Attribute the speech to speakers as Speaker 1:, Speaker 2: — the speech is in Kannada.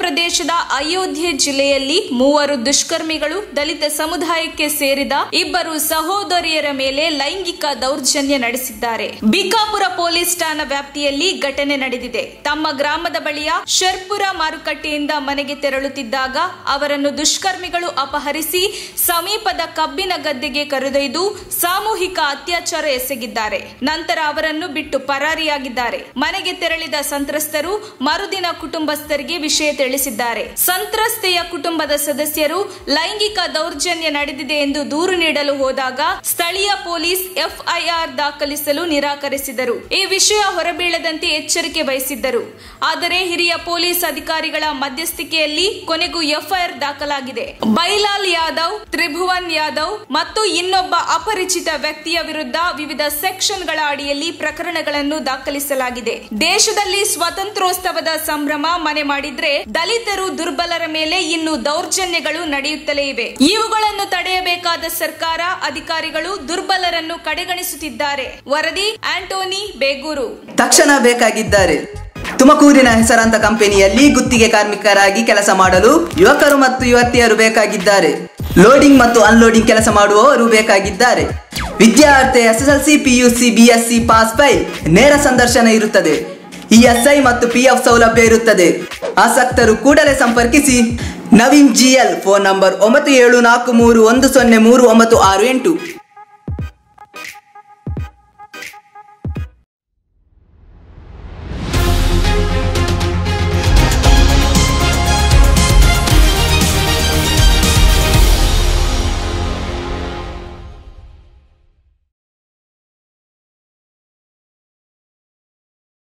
Speaker 1: ಪ್ರದೇಶದ ಅಯೋಧ್ಯೆ ಜಿಲ್ಲೆಯಲ್ಲಿ ಮೂವರು ದುಷ್ಕರ್ಮಿಗಳು ದಲಿತ ಸಮುದಾಯಕ್ಕೆ ಸೇರಿದ ಇಬ್ಬರು ಸಹೋದರಿಯರ ಮೇಲೆ ಲೈಂಗಿಕ ದೌರ್ಜನ್ಯ ನಡೆಸಿದ್ದಾರೆ ಬಿಕಾಪುರ ಪೊಲೀಸ್ ಠಾಣಾ ವ್ಯಾಪ್ತಿಯಲ್ಲಿ ಘಟನೆ ನಡೆದಿದೆ ತಮ್ಮ ಗ್ರಾಮದ ಬಳಿಯ ಶರ್ಪುರ ಮಾರುಕಟ್ಟೆಯಿಂದ ಮನೆಗೆ ತೆರಳುತ್ತಿದ್ದಾಗ ಅವರನ್ನು ದುಷ್ಕರ್ಮಿಗಳು ಅಪಹರಿಸಿ ಸಮೀಪದ ಕಬ್ಬಿನ ಗದ್ದೆಗೆ ಕರೆದೊಯ್ದು ಸಾಮೂಹಿಕ ಅತ್ಯಾಚಾರ ಎಸಗಿದ್ದಾರೆ ನಂತರ ಅವರನ್ನು ಬಿಟ್ಟು ಪರಾರಿಯಾಗಿದ್ದಾರೆ ಮನೆಗೆ ತೆರಳಿದ ಸಂತ್ರಸ್ತರು ಮರುದಿನ ಕುಟುಂಬಸ್ಥರಿಗೆ ವಿಷಯ ತಿಳಿಸಿದ್ದಾರೆ ಸಂತ್ರಸ್ತೆಯ ಕುಟುಂಬದ ಸದಸ್ಯರು ಲೈಂಗಿಕ ದೌರ್ಜನ್ಯ ನಡೆದಿದೆ ಎಂದು ದೂರು ನೀಡಲು ಹೋದಾಗ ಸ್ಥಳೀಯ ಪೊಲೀಸ್ ಎಫ್ಐಆರ್ ದಾಖಲಿಸಲು ನಿರಾಕರಿಸಿದರು ಈ ವಿಷಯ ಹೊರಬೀಳದಂತೆ ಎಚ್ಚರಿಕೆ ವಹಿಸಿದ್ದರು ಆದರೆ ಹಿರಿಯ ಪೊಲೀಸ್ ಅಧಿಕಾರಿಗಳ ಮಧ್ಯಸ್ಥಿಕೆಯಲ್ಲಿ ಕೊನೆಗೂ ಎಫ್ಐಆರ್ ದಾಖಲಾಗಿದೆ ಬೈಲಾಲ್ ಯಾದವ್ ತ್ರಿಭುವನ್ ಯಾದವ್ ಮತ್ತು ಇನ್ನೊಬ್ಬ ಅಪರಿಚಿತ ವ್ಯಕ್ತಿಯ ವಿರುದ್ಧ ವಿವಿಧ ಸೆಕ್ಷನ್ಗಳ ಅಡಿಯಲ್ಲಿ ಪ್ರಕರಣಗಳನ್ನು ದಾಖಲಿಸಲಾಗಿದೆ ದೇಶದಲ್ಲಿ ಸ್ವಾತಂತ್ರ್ಯೋತ್ಸವದ ಸಂಭ್ರಮ ಮನೆ ಮಾಡಿದ್ರೆ ದಲಿತರು ದುರ್ಬಲರ ಮೇಲೆ ಇನ್ನು ದೌರ್ಜನ್ಯಗಳು ನಡೆಯುತ್ತಲೇ ಇವೆ ಇವುಗಳನ್ನು ತಡೆಯಬೇಕಾದ ಸರ್ಕಾರ ಅಧಿಕಾರಿಗಳು ದುರ್ಬಲರನ್ನು ಕಡೆಗಣಿಸುತ್ತಿದ್ದಾರೆ ವರದಿ ಆಂಟೋನಿ ಬೇಗೂರು
Speaker 2: ತಕ್ಷಣ ಬೇಕಾಗಿದ್ದಾರೆ ತುಮಕೂರಿನ ಹೆಸರಾಂತ ಕಂಪನಿಯಲ್ಲಿ ಗುತ್ತಿಗೆ ಕಾರ್ಮಿಕರಾಗಿ ಕೆಲಸ ಮಾಡಲು ಯುವಕರು ಮತ್ತು ಯುವತಿಯರು ಬೇಕಾಗಿದ್ದಾರೆ ಲೋಡಿಂಗ್ ಮತ್ತು ಅನ್ಲೋಡಿಂಗ್ ಕೆಲಸ ಮಾಡುವವರು ಬೇಕಾಗಿದ್ದಾರೆ ವಿದ್ಯಾರ್ಥಿ SSLC PUC BSc pass fail ನೇರ ಸಂದರ್ಶನ ಇರುತ್ತದೆ ಇಎಸ್ಐ ಮತ್ತು ಪಿಎಫ್ ಸೌಲಭ್ಯ ಇರುತ್ತದೆ ಆಸಕ್ತರು ಕೂಡಲೇ ಸಂಪರ್ಕಿಸಿ ನವೀನ್ ಜಿಎಲ್ ಫೋನ್ ನಂಬರ್ ಒಂಬತ್ತು ಏಳು ನಾಲ್ಕು ಮೂರು ಒಂದು ಸೊನ್ನೆ ಮೂರು ಒಂಬತ್ತು ಆರು ಎಂಟು